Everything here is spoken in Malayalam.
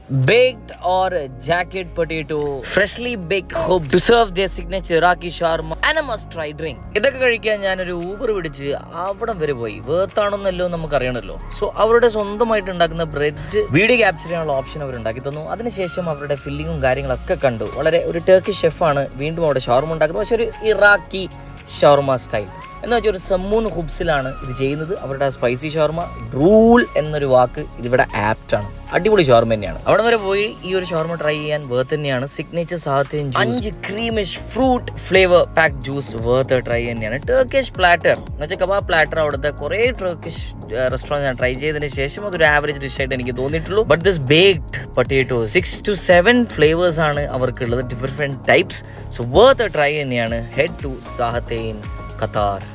baked or jacket potato, freshly baked hubs to serve their signature Iraqi shawarma and a must try drink. ഇതൊക്കെ കഴിക്കാൻ ഞാനൊരു ഊബർ പിടിച്ച് അവിടം വരെ പോയി വേർത്താണെന്നല്ലോ നമുക്ക് അറിയണമല്ലോ സോ അവരുടെ സ്വന്തമായിട്ട് ഉണ്ടാക്കുന്ന ബ്രെഡ് വീഡിയോ ക്യാപ്ചർ ചെയ്യാനുള്ള ഓപ്ഷൻ അവർ ഉണ്ടാക്കി തന്നു അതിനുശേഷം അവരുടെ ഫില്ലിങ്ങും കാര്യങ്ങളൊക്കെ കണ്ടു വളരെ ഒരു ടർക്കി ഷെഫാണ് വീണ്ടും അവിടെ ഷവർമ ഉണ്ടാക്കുന്നത് പക്ഷെ ഒരു ഇറാഖി ഷവർമ സ്റ്റൈൽ എന്ന് വെച്ചാൽ ഒരു സമ്മൂൺ ഹുബ്സിലാണ് ഇത് ചെയ്യുന്നത് അവരുടെ സ്പൈസി ഷവർമ റൂൾ എന്നൊരു വാക്ക് ഇതിവിടെ ആപ്റ്റ് ആണ് അടിപൊളി ഷവർമ തന്നെയാണ് അവിടെ വരെ പോയി ഈ ഒരു ഷവർമ ട്രൈ ചെയ്യാൻ വേർത്ത് തന്നെയാണ് സിഗ്നേച്ചർ സാഹത്യം അഞ്ച് creamish fruit flavour pack juice worth try തന്നെയാണ് ടർക്കിഷ് പ്ലാറ്റർ എന്ന് വെച്ചാൽ കബാബ് പ്ലാറ്റർ അവിടുത്തെ കുറേ ടർക്കിഷ് റെസ്റ്റോറൻറ്റ് ഞാൻ ട്രൈ ചെയ്തതിന് ശേഷം അതൊരു ആവറേജ് ഡിഷ് ആയിട്ട് എനിക്ക് തോന്നിയിട്ടുള്ളൂ but this baked potato six to seven flavours ആണ് അവർക്കുള്ളത് different types so worth try തന്നെയാണ് ഹെഡ് ടു സാഹത്തേൻ ഖത്താർ